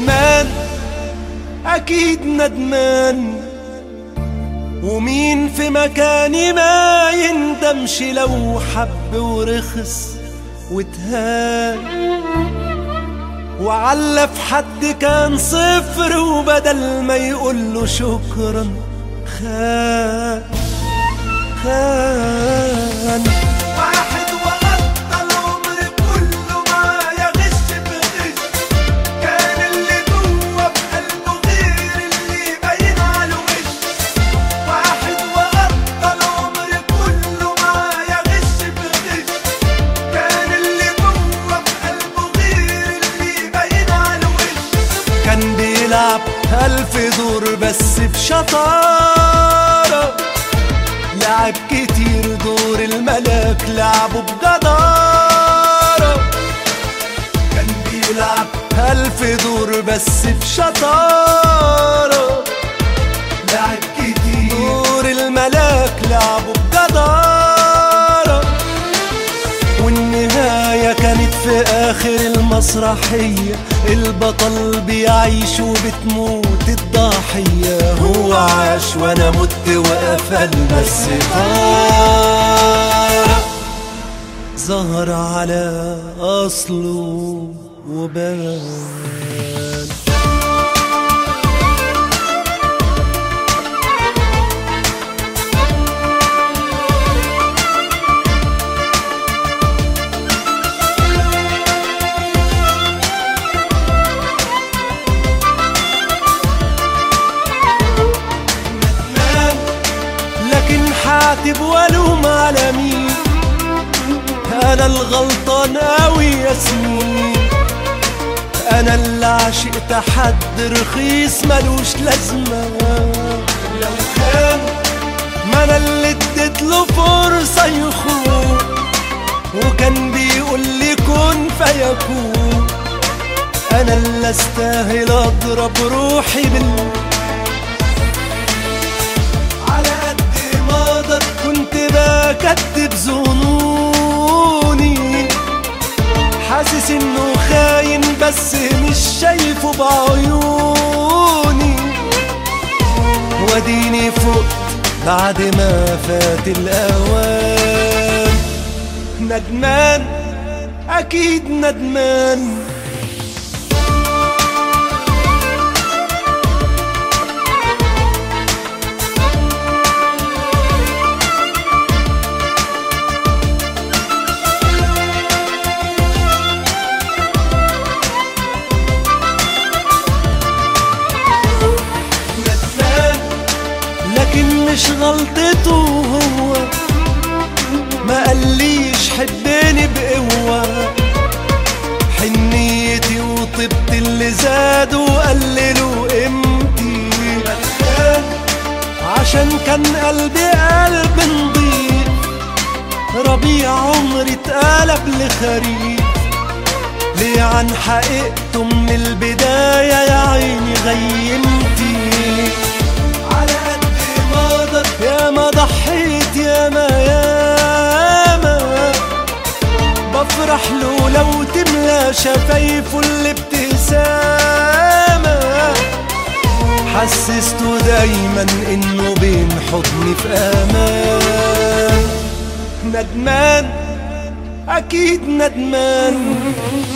ندمان أكيد ندمان ومين في مكاني ما يندمش لو حب ورخص وتهان وعلى في حد كان صفر وبدل ما يقوله شكرا خان خان واحد وغطى العمر كله ما يغش بغش كان اللي جوه بقلبه غير اللي باين على وش واحد وغطى العمر كله ما يغش بغش كان اللي جوه بقلبه غير اللي باين على وش كان بيلعب ألف دور بس بشطارة لعب كتير دور الملاك لعبه بجدارة كان بيلعب ألف دور بس بشطارة لعب كتير دور الملاك لعبه بجدارة والنهاية كانت في آخر المسرحية البطل بيعيش وبتموت الضحية هو عاش وأنا مت وقفل بس طار ظهر على أصله وبان ندمان لكن حاتب والوم على مين انا الغلطان اوي يا سنين انا اللي عشقت حد رخيص ملوش لازمه لو كان ما انا اللي اديت له فرصه يخون وكان بيقول لي كن فيكون انا اللي استاهل اضرب روحي بال على قد ما اقدر كنت بكتب ظنوني حاسس انه خاين بس مش شايفه بعيوني واديني فقت بعد ما فات الاوان ندمان اكيد ندمان ندمان لكن مش غلطته هو ما قاليش حبني بقوة حنيتي وطبت اللي زاد وقللوا قيمتي ندمان عشان كان قلبي قلب نضيف ربيع عمري اتقلب لخريف ليه عن حقيقته من البداية يا عيني غيمتي على قد ما اقدر يا ما ضحيت يا ما يا ما بفرح له لو تملى شفايفه الابتسامة حسسته دايما انه بين حضني في امان ندمان اكيد ندمان